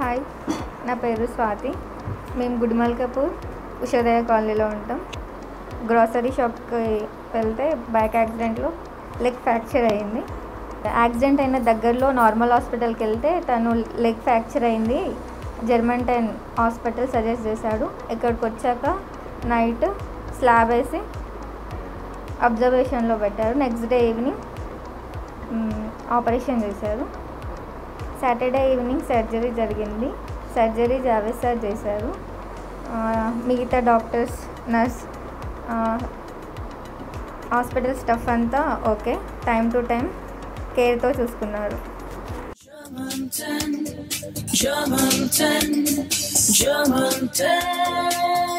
Hi నా పేరు స్వాతి మేము గుడిమల్కపూర్ ఉషోదయ కాలనీలో ఉంటాం గ్రాసరీ షాప్కి వెళ్తే బైక్ యాక్సిడెంట్లో లెగ్ ఫ్రాక్చర్ అయింది యాక్సిడెంట్ అయిన దగ్గరలో నార్మల్ హాస్పిటల్కి వెళ్తే తను లెగ్ ఫ్రాక్చర్ అయింది జర్మంటైన్ హాస్పిటల్ సజెస్ట్ చేశాడు ఇక్కడికి వచ్చాక నైట్ స్లాబ్ వేసి అబ్జర్వేషన్లో పెట్టారు నెక్స్ట్ డే ఈవినింగ్ ఆపరేషన్ చేశారు సాటర్డే ఈవినింగ్ సర్జరీ జరిగింది సర్జరీ జావేద్ సార్ చేశారు ఆ, మిగతా డాక్టర్స్ నర్స్ హాస్పిటల్ స్టఫ్ అంతా ఓకే టైం టు టైం కేర్తో చూసుకున్నారు Germanton, Germanton, Germanton.